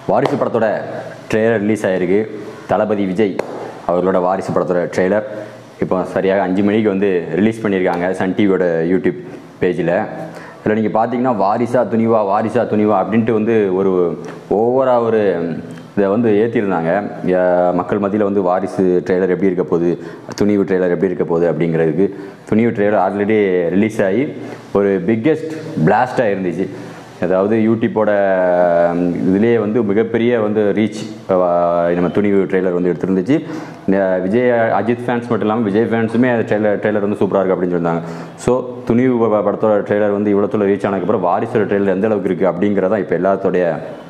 வாரிசு படத்தோட trailer release ஆகிருக்கு தளபதி விஜய் அவர்களோட வாரிசு படத்தோட ட்ரெய்லர் இப்போ சரியாக அஞ்சு மணிக்கு வந்து ரிலீஸ் பண்ணியிருக்காங்க சன் டிவியோட யூடியூப் பேஜில் இதில் நீங்கள் பார்த்தீங்கன்னா வாரிசா துணிவா வாரிசா துணிவா அப்படின்ட்டு வந்து ஒரு ஓவராக ஒரு இதை வந்து ஏற்றிருந்தாங்க மக்கள் மத்தியில் வந்து வாரிசு ட்ரெய்லர் எப்படி இருக்க போகுது துணிவு ட்ரெய்லர் எப்படி இருக்க போகுது அப்படிங்கிறதுக்கு துணிவு ட்ரெய்லர் ஆல்ரெடி ரிலீஸ் ஆகி ஒரு பிக்கெஸ்ட் பிளாஸ்டாக இருந்துச்சு அதாவது யூடியூப்போட இதுலேயே வந்து மிகப்பெரிய வந்து ரீச் நம்ம துணிவு ட்ரெய்லர் வந்து எடுத்திருந்துச்சு இந்த விஜய் அஜித் ஃபேன்ஸ் மட்டும் இல்லாமல் விஜய் ஃபேன்ஸுமே அந்த ட்ரெய்லர் ட்ரெய்லர் வந்து சூப்பராக இருக்குது அப்படின்னு சொன்னாங்க ஸோ துணிவு ப- படத்தோட ட்ரெய்லர் வந்து இவ்வளோத்துல ரீச் ஆனதுக்கப்புறம் வாரிசோட ட்ரெய்லர் எந்த அளவுக்கு இருக்குது அப்படிங்கிறதான் இப்போ எல்லாத்தோடைய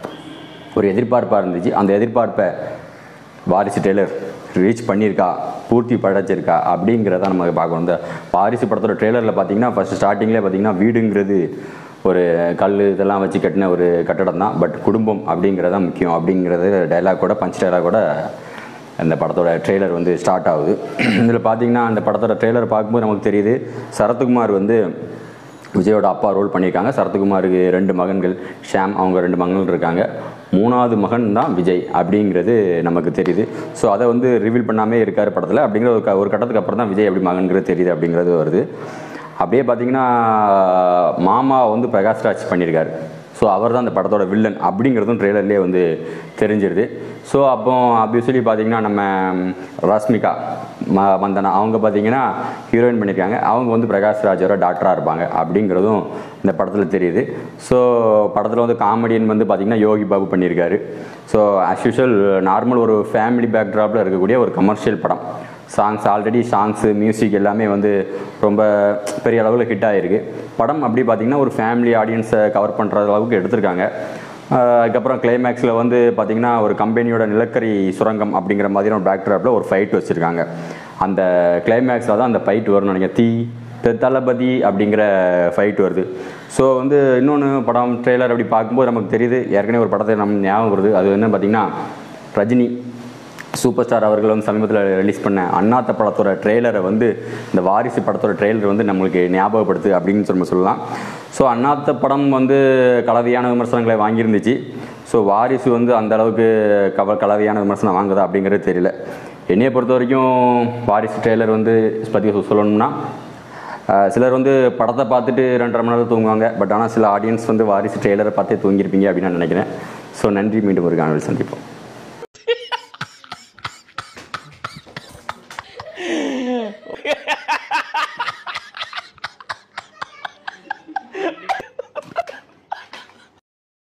ஒரு எதிர்பார்ப்பாக இருந்துச்சு அந்த எதிர்பார்ப்பை வாரிசு டெய்லர் ரீச் பண்ணியிருக்கா பூர்த்தி படைச்சிருக்கா அப்படிங்கிறத நம்ம பார்க்கணும் இந்த வாரிசு படத்தோட ட்ரெய்லரில் பார்த்தீங்கன்னா ஃபஸ்ட் ஸ்டார்டிங்லேயே பார்த்தீங்கன்னா வீடுங்கிறது ஒரு கல் இதெல்லாம் வச்சு கட்டின ஒரு கட்டடம் தான் பட் குடும்பம் அப்படிங்கிறது தான் முக்கியம் அப்படிங்கிறது டைலாக்கோட பஞ்ச் டைலாக்கோட அந்த படத்தோட ட்ரெய்லர் வந்து ஸ்டார்ட் ஆகுது இதில் பார்த்தீங்கன்னா அந்த படத்தோட ட்ரெய்லர் பார்க்கும்போது நமக்கு தெரியுது சரத்குமார் வந்து விஜயோட அப்பா ரோல் பண்ணியிருக்காங்க சரத்குமாருக்கு ரெண்டு மகன்கள் ஷாம் அவங்க ரெண்டு மகன்கள் இருக்காங்க மூணாவது மகன் தான் விஜய் அப்படிங்கிறது நமக்கு தெரியுது ஸோ அதை வந்து ரிவீல் பண்ணாமே இருக்கார் படத்தில் அப்படிங்கிற ஒரு க- ஒரு கட்டத்துக்கு அப்புறம் தான் விஜய் எப்படி மகன்கிறது தெரியுது அப்படிங்கிறது வருது அப்படியே பார்த்தீங்கன்னா மாமா வந்து பிரகாஷ்ராஜ் பண்ணியிருக்காரு ஸோ அவர் தான் அந்த படத்தோட வில்லன் அப்படிங்கிறதும் ட்ரெய்லர்லேயே வந்து தெரிஞ்சிருது ஸோ அப்போ ஆப்வியஸ்லி பார்த்தீங்கன்னா நம்ம ரஷ்மிகா ம வந்தனா அவங்க பார்த்தீங்கன்னா ஹீரோயின் பண்ணியிருக்காங்க அவங்க வந்து பிரகாஷ் ராஜோட டாக்டராக இருப்பாங்க அப்படிங்கிறதும் இந்த படத்தில் தெரியுது ஸோ படத்தில் வந்து காமெடியன் வந்து பார்த்தீங்கன்னா யோகி பாபு பண்ணியிருக்காரு ஸோ ஆஸ் யூஷுவல் நார்மல் ஒரு ஃபேமிலி பேக்ட்ராப்பில் இருக்கக்கூடிய ஒரு கமர்ஷியல் படம் சாங்ஸ் ஆல்ரெடி சாங்ஸு மியூசிக் எல்லாமே வந்து ரொம்ப பெரிய அளவில் ஹிட் ஆகிருக்கு படம் அப்படி பார்த்தீங்கன்னா ஒரு ஃபேமிலி ஆடியன்ஸை கவர் பண்ணுற அளவுக்கு எடுத்திருக்காங்க ஆஹ் அதுக்கப்புறம் கிளைமேக்ஸில் வந்து பார்த்தீங்கன்னா ஒரு கம்பெனியோட நிலக்கரி சுரங்கம் அப்படிங்கிற மாதிரியான ஒரு பேக்ட்ராப்பில் ஒரு ஃபைட் வச்சுருக்காங்க அந்த கிளைமேக்ஸில் தான் அந்த ஃபைட் வரும்னு நினைக்கிறேன் தீ த- தளபதி அப்படிங்கிற ஃபைட் வருது ஸோ வந்து இன்னொன்று படம் ட்ரெய்லர் அப்படி பார்க்கும்போது நமக்கு தெரியுது ஏற்கனவே ஒரு படத்தை நம்ம ஞாபகம் வருது அது என்ன பார்த்தீங்கன்னா ரஜினி சூப்பர் ஸ்டார் அவர்கள் வந்து சமீபத்தில் ரிலீஸ் பண்ண அண்ணாத்த படத்தோட ட்ரெய்லரை வந்து இந்த வாரிசு படத்தோட ட்ரெய்லர் வந்து நம்மளுக்கு ஞாபகப்படுத்து அப்படின்னு சொல்லி நம்ம சொல்லலாம் ஸோ அண்ணாத்த படம் வந்து கலவையான விமர்சனங்களை வாங்கியிருந்துச்சு ஸோ வாரிசு வந்து அந்த அளவுக்கு கவ கலவையான விமர்சனம் வாங்குதா அப்படிங்கிறது தெரியல என்னையை பொறுத்த வரைக்கும் வாரிசு ட்ரெய்லர் வந்து பற்றி சொல்லணும்னா அஹ், சிலர் வந்து படத்தை பார்த்துட்டு ரெண்டரை மணி நேரம் தூங்குவாங்க பட் ஆனால் சில ஆடியன்ஸ் வந்து வாரிசு ட்ரெய்லரை பார்த்தே தூங்கியிருப்பீங்க அப்படின்னு நான் நினைக்கிறேன் ஸோ நன்றி மீண்டும் ஒரு காணொலி சந்திப்போம்